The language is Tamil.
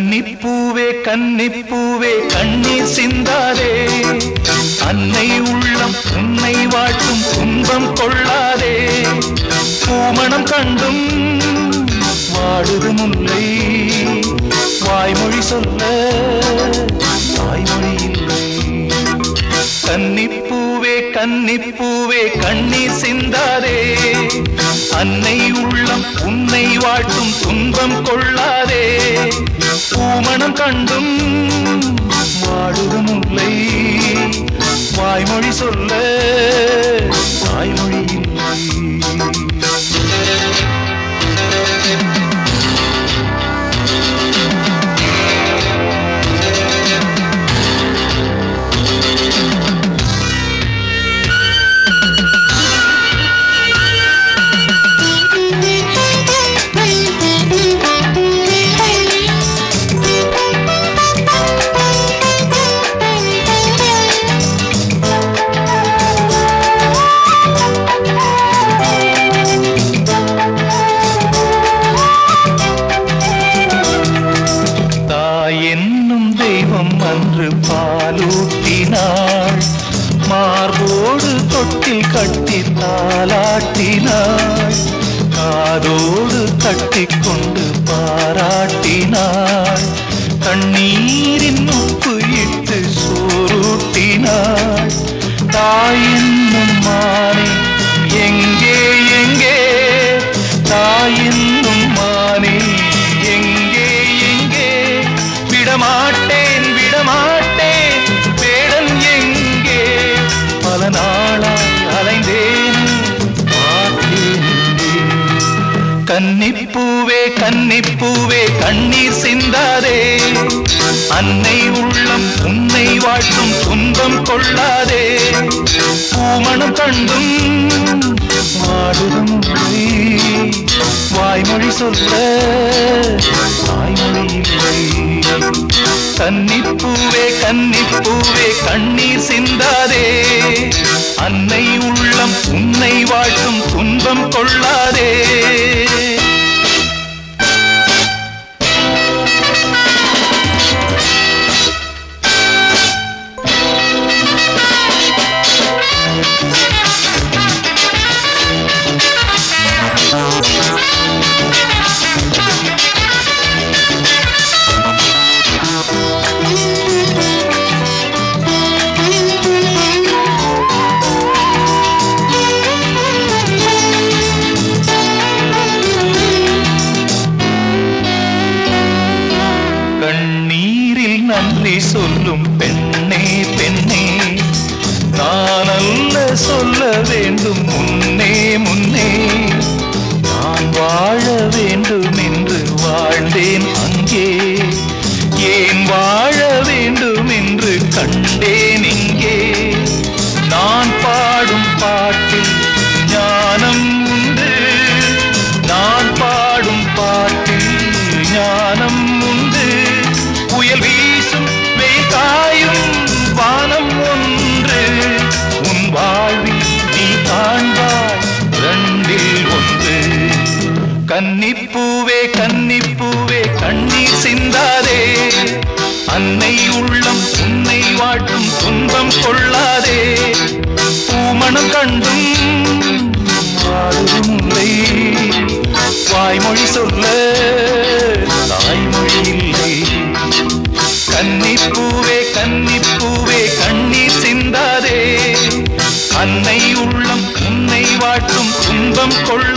கன்னிப்பூவே கன்னிப்பூவே கண்ணீர் சிந்தாதே அன்னை உள்ளம் உன்னை வாட்டும் துன்பம் கொள்ளாதே பூமணம் கண்டும் வாடுது முல்லை வாய்மொழி சொல்ல தாய்மொழி இல்லை கன்னிப்பூவே கன்னிப்பூவே கண்ணீர் சிந்தாதே அன்னை உள்ளம் உன்னை வாட்டும் துன்பம் கொள்ளாதே பூமணம் கண்டும் வாடுது முல்லை வாய்மொழி சொல்ல தாய்மொழி இல்லை தாய் என்னும் தெய்வம் அன்று பாலூட்டினாள் மார்போடு தொட்டில் கட்டி தாளாட்டினாள் காதோடு கட்டிக்கொண்டு பாராட்டினாள் கண்ணீரின் உப்பு இட்டு சோறூட்டினாள் தாய் என்னும் மானே எங்கே எங்கே தாய் என்னும் மானே எங்கே எங்கே விடமாட்டேன் விடமாட்டேன் வேடன் எங்கே பல நாளாய் அலைந்தேன் பார்த்தேன் எங்கே? கன்னிப்பூவே கன்னிப்பூவே கண்ணீர் சிந்தாதே அன்னை உள்ளம் உன்னை வாழ்த்தும் துன்பம் கொள்ளாதே பூமணம் கண்டும் வாடுதும் இல்லை. வாய்மொழி சொல்ல தாய்மொழி இல்லை கன்னிப்பூவே கன்னிப்பூவே கண்ணீர் சிந்தாதே அன்னை உள்ளம் உன்னை வாழ்த்தும் துன்பம் கொள்ளாதே கண்ணீரில் நன்றி சொல்லும் பெண்ணே பெண்ணே நான் அல்ல சொல்ல வேண்டும் முன்னே முன்னே நான் வாழ வேண்டும் என்று வாழ்ந்தேன் அங்கே ஏன் வாழ வேண்டும் என்று கண்டேன் இங்கே நான் பாடும் பாட்டில் ஞானம் உண்டு நான் பாடும் பாட்டில் ஞானம் உண்டு புயல் வீசும் வெயில் காயும் வானம் ஒன்று உன் வாழ்வில் நீ காண்பாய் ரெண்டில் ஒன்று கன்னிப்பூவே கன்னிப்பூவே கண்ணீர் சிந்தாதே அன்னை உள்ளம் உன்னை வாட்டும் துன்பம் கொள்ளாதே பூமணம் கண்டும் வாழும் முல்லை வாய்மொழி சொல்ல தாய்மொழி இல்லை கன்னிப்பூவே கன்னிப்பூவே கண்ணீர் சிந்தாதே அன்னை உள்ளம் உன்னை வாட்டும் துன்பம் கொள்ள